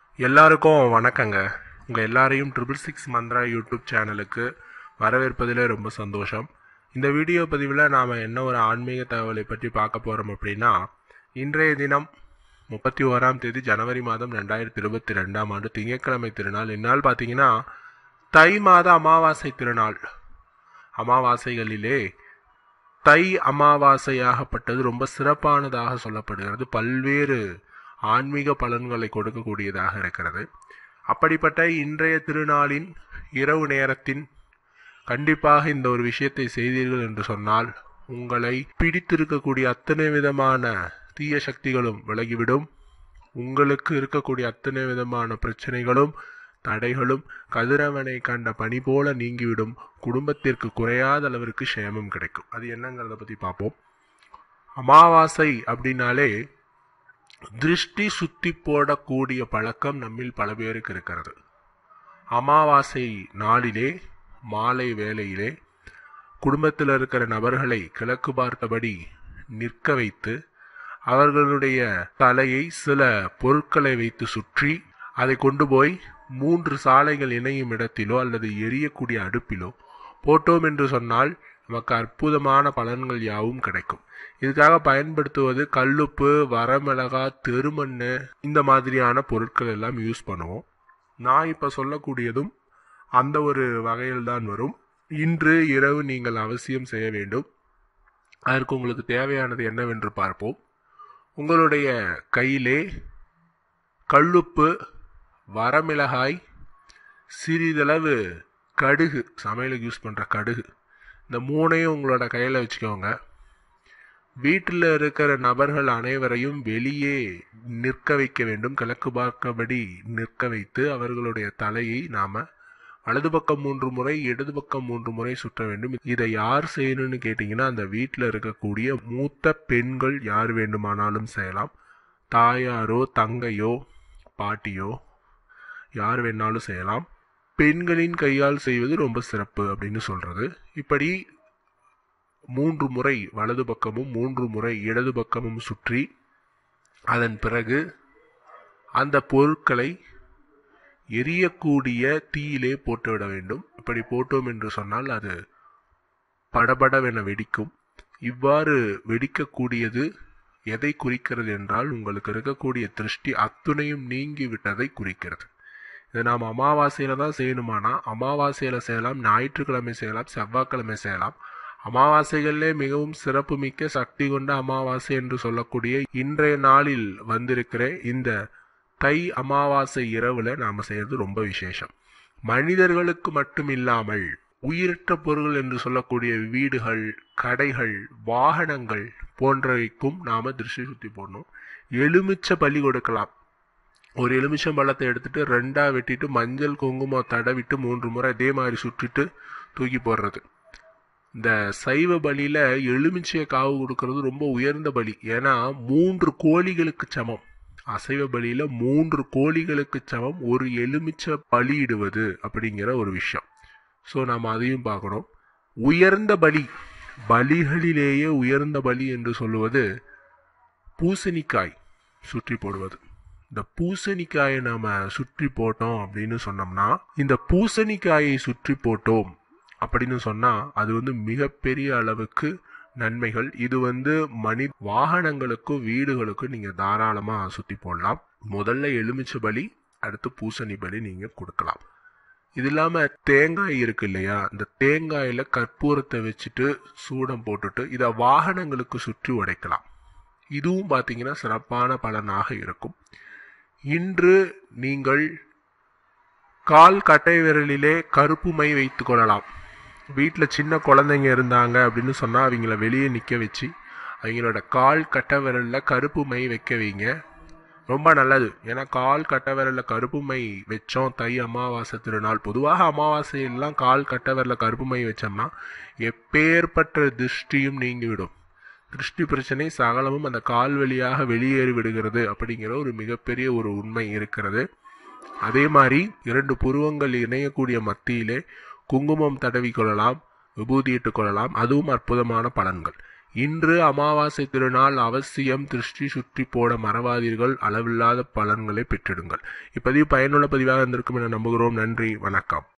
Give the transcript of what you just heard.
எல்லாருக்கும் வணக்கங்க உங்கள் எல்லாரையும் ட்ரிபிள் சிக்ஸ் மந்த்ரா யூடியூப் சேனலுக்கு வரவேற்பதில் ரொம்ப சந்தோஷம் இந்த வீடியோ பதிவில் நாம் என்ன ஒரு ஆன்மீக தகவலை பற்றி பார்க்க போகிறோம் அப்படின்னா இன்றைய தினம் முப்பத்தி ஓராம் தேதி ஜனவரி மாதம் ரெண்டாயிரத்தி இருபத்தி ரெண்டாம் ஆண்டு திங்கட்கிழமை திருநாள் இந்நாள் பார்த்தீங்கன்னா தை மாத அமாவாசை திருநாள் அமாவாசைகளிலே தை அமாவாசையாகப்பட்டது ரொம்ப சிறப்பானதாக சொல்லப்படுகிறது பல்வேறு ஆன்மீக பலன்களை கொடுக்கக்கூடியதாக இருக்கிறது அப்படிப்பட்ட இன்றைய திருநாளின் இரவு நேரத்தின் கண்டிப்பாக இந்த ஒரு விஷயத்தை செய்தீர்கள் என்று சொன்னால் உங்களை பிடித்திருக்கக்கூடிய அத்தனை விதமான தீய சக்திகளும் விலகிவிடும் உங்களுக்கு இருக்கக்கூடிய அத்தனை விதமான பிரச்சனைகளும் தடைகளும் கதிரவனை கண்ட பனி போல நீங்கிவிடும் குடும்பத்திற்கு குறையாத அளவிற்கு சேமம் கிடைக்கும் அது என்னங்கிறத பற்றி பார்ப்போம் அமாவாசை அப்படின்னாலே திருஷ்டி சுத்தி போடக்கூடிய பழக்கம் நம்மில் பல பேருக்கு இருக்கிறது அமாவாசை நாளிலே மாலை வேளையிலே குடும்பத்தில் இருக்கிற நபர்களை கிழக்கு பார்த்தபடி நிற்க வைத்து அவர்களுடைய தலையை சில பொருட்களை வைத்து சுற்றி அதை கொண்டு போய் மூன்று சாலைகள் இணையும் இடத்திலோ அல்லது எரியக்கூடிய அடுப்பிலோ போட்டோம் என்று சொன்னால் நமக்கு அற்புதமான பலன்கள் யாவும் கிடைக்கும் இதுக்காக பயன்படுத்துவது கல்லுப்பு வரமிளகா தெருமண் இந்த மாதிரியான பொருட்கள் எல்லாம் யூஸ் பண்ணுவோம் நான் இப்போ சொல்லக்கூடியதும் அந்த ஒரு வகையில் தான் வரும் இன்று இரவு நீங்கள் அவசியம் செய்ய வேண்டும் அதற்கு உங்களுக்கு தேவையானது என்னவென்று பார்ப்போம் உங்களுடைய கையிலே கல்லுப்பு வரமிளகாய் சிறிதளவு கடுகு சமையலுக்கு யூஸ் பண்ணுற கடுகு இந்த மூணையும் உங்களோட கையில் வச்சுக்கோங்க வீட்டில் இருக்கிற நபர்கள் அனைவரையும் வெளியே நிற்க வைக்க வேண்டும் கிழக்கு பார்க்கபடி நிற்க வைத்து அவர்களுடைய தலையை நாம வலது பக்கம் மூன்று முறை இடது பக்கம் மூன்று முறை சுற்ற வேண்டும் இதை யார் செய்யணும்னு கேட்டிங்கன்னா அந்த வீட்டில் இருக்கக்கூடிய மூத்த பெண்கள் யார் வேண்டுமானாலும் செய்யலாம் தாயாரோ தங்கையோ பாட்டியோ யார் வேணாலும் செய்யலாம் பெண்களின் கையால் செய்வது ரொம்ப சிறப்பு அப்படின்னு சொல்றது இப்படி மூன்று முறை வலது பக்கமும் மூன்று முறை இடது பக்கமும் சுற்றி அதன் பிறகு அந்த பொருட்களை எரியக்கூடிய தீயிலே போட்டுவிட வேண்டும் இப்படி போட்டோம் என்று சொன்னால் அது படபடவென வெடிக்கும் இவ்வாறு வெடிக்கக்கூடியது எதை குறிக்கிறது என்றால் உங்களுக்கு இருக்கக்கூடிய திருஷ்டி அத்துணையும் நீங்கி விட்டதை குறிக்கிறது இதை நாம் அமாவாசையில தான் செய்யணுமானா அமாவாசையில செய்யலாம் ஞாயிற்றுக்கிழமை செய்யலாம் செவ்வாய்க்கிழமை செய்யலாம் அமாவாசைகளிலே மிகவும் சிறப்புமிக்க சக்தி கொண்ட அமாவாசை என்று சொல்லக்கூடிய இன்றைய நாளில் வந்திருக்கிற இந்த தை அமாவாசை இரவுல நாம செய்யறது ரொம்ப விசேஷம் மனிதர்களுக்கு மட்டும் இல்லாமல் உயிரற்ற பொருள்கள் என்று சொல்லக்கூடிய வீடுகள் கடைகள் வாகனங்கள் போன்றவைக்கும் நாம திருஷ்டி சுத்தி போடணும் எலுமிச்சை பலி கொடுக்கலாம் ஒரு எலுமிச்சம் பழத்தை எடுத்துட்டு ரெண்டா வெட்டிட்டு மஞ்சள் குங்குமம் தடவிட்டு மூன்று முறை இதே மாதிரி சுற்றிட்டு தூக்கி போடுறது இந்த சைவ பலியில எலுமிச்சையை காவு கொடுக்கறது ரொம்ப உயர்ந்த பலி ஏன்னா மூன்று கோழிகளுக்கு சமம் அசைவ பலியில மூன்று கோழிகளுக்கு சமம் ஒரு எலுமிச்சை பலியிடுவது அப்படிங்கிற ஒரு விஷயம் ஸோ நாம் அதையும் பார்க்கணும் உயர்ந்த பலி பலிகளிலேயே உயர்ந்த பலி என்று சொல்லுவது பூசணிக்காய் சுற்றி போடுவது இந்த பூசணிக்காயை நாம சுற்றி போட்டோம் அப்படின்னு சொன்னோம்னா இந்த பூசணிக்காயை சுற்றி போட்டோம் அப்படின்னு சொன்னா அது வந்து மிகப்பெரிய அளவுக்கு நன்மைகள் இது வந்து மனி வாகனங்களுக்கும் வீடுகளுக்கும் நீங்க தாராளமா சுத்தி போடலாம் முதல்ல எலுமிச்சை பலி அடுத்து பூசணி பலி நீங்க கொடுக்கலாம் இது இல்லாம தேங்காய் இருக்கு இல்லையா இந்த தேங்காயில கற்பூரத்தை வச்சுட்டு சூடம் போட்டுட்டு இதை வாகனங்களுக்கு சுற்றி உடைக்கலாம் இதுவும் பார்த்தீங்கன்னா சிறப்பான பலனாக இருக்கும் இன்று நீங்கள் கால் கட்டை விரலிலே கருப்பு மை வைத்து கொள்ளலாம் வீட்டில் சின்ன குழந்தைங்க இருந்தாங்க அப்படின்னு சொன்னால் அவங்கள வெளியே நிற்க வச்சு அவங்களோட கால் கட்டை விரலில் கருப்பு மை வைக்க வைங்க ரொம்ப நல்லது ஏன்னா கால் கட்டை விரலில் கருப்பு மை வச்சோம் தை அமாவாசை திருநாள் பொதுவாக அமாவாசையெல்லாம் கால் கட்டை விரலில் கருப்பு மை வச்சோம்னா எப்பேற்பட்ட திருஷ்டியும் நீங்கிவிடும் திருஷ்டி பிரச்சனை சகலமும் அந்த கால் வழியாக வெளியேறி விடுகிறது அப்படிங்கிற ஒரு மிகப்பெரிய ஒரு உண்மை இருக்கிறது அதே மாதிரி இரண்டு புருவங்கள் இணையக்கூடிய மத்தியிலே குங்குமம் தடவி கொள்ளலாம் விபூதியிட்டு கொள்ளலாம் அதுவும் அற்புதமான பலன்கள் இன்று அமாவாசை திருநாள் அவசியம் திருஷ்டி சுற்றி போட மறவாதீர்கள் அளவில்லாத பலன்களை பெற்றிடுங்கள் இப்பதிவு பயனுள்ள பதிவாக இருந்திருக்கும் என நம்புகிறோம் நன்றி வணக்கம்